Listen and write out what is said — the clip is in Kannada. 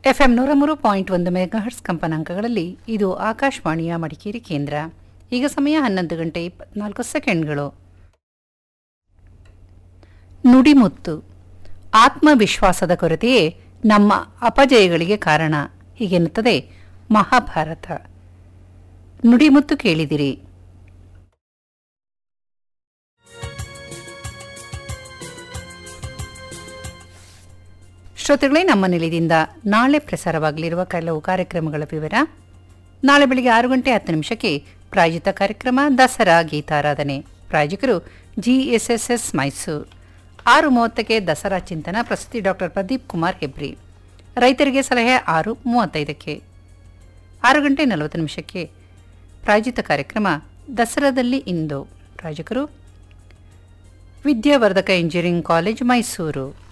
ಎಫ್ಎಂ ನೂರ ಮೂರು ಪಾಯಿಂಟ್ ಒಂದು ಮೆಗಾಹರ್ಟ್ಸ್ ಕಂಪನಾಂಕಗಳಲ್ಲಿ ಇದು ಆಕಾಶವಾಣಿಯ ಮಡಿಕೇರಿ ಕೇಂದ್ರ ಈಗ ಸಮಯ ಹನ್ನೊಂದು ಗಂಟೆ ಇಪ್ಪತ್ನಾಲ್ಕು ಸೆಕೆಂಡ್ಗಳು ನುಡಿಮುತ್ತು ಆತ್ಮವಿಶ್ವಾಸದ ಕೊರತೆಯೇ ನಮ್ಮ ಅಪಜಯಗಳಿಗೆ ಕಾರಣ ಹೀಗೆನ್ನುತ್ತದೆ ಮಹಾಭಾರತ ನುಡಿಮುತ್ತು ಕೇಳಿದಿರಿ ಶ್ರೋತೃಗಳೇ ನಮ್ಮ ನಿಲಯದಿಂದ ನಾಳೆ ಪ್ರಸಾರವಾಗಲಿರುವ ಕೆಲವು ಕಾರ್ಯಕ್ರಮಗಳ ವಿವರ ನಾಳೆ ಬೆಳಿಗ್ಗೆ ಆರು ಗಂಟೆ ಹತ್ತು ನಿಮಿಷಕ್ಕೆ ಪ್ರಾಯೋಜಿತ ಕಾರ್ಯಕ್ರಮ ದಸರಾ ಗೀತಾರಾಧನೆ ಪ್ರಾಯೋಜಕರು ಜಿಎಸ್ಎಸ್ಎಸ್ ಮೈಸೂರು ಆರು ಮೂವತ್ತಕ್ಕೆ ದಸರಾ ಚಿಂತನ ಪ್ರಸ್ತುತಿ ಡಾಕ್ಟರ್ ಪ್ರದೀಪ್ ಕುಮಾರ್ ಹೆಬ್ರಿ ರೈತರಿಗೆ ಸಲಹೆ ಆರು ಮೂವತ್ತೈದಕ್ಕೆ ಆರು ಗಂಟೆ ನಲವತ್ತು ನಿಮಿಷಕ್ಕೆ ಪ್ರಾಯೋಜಿತ ಕಾರ್ಯಕ್ರಮ ದಸರಾದಲ್ಲಿ ಇಂದು ಪ್ರಾಯೋಜಕರು ವಿದ್ಯಾವರ್ಧಕ ಇಂಜಿನಿಯರಿಂಗ್ ಕಾಲೇಜ್ ಮೈಸೂರು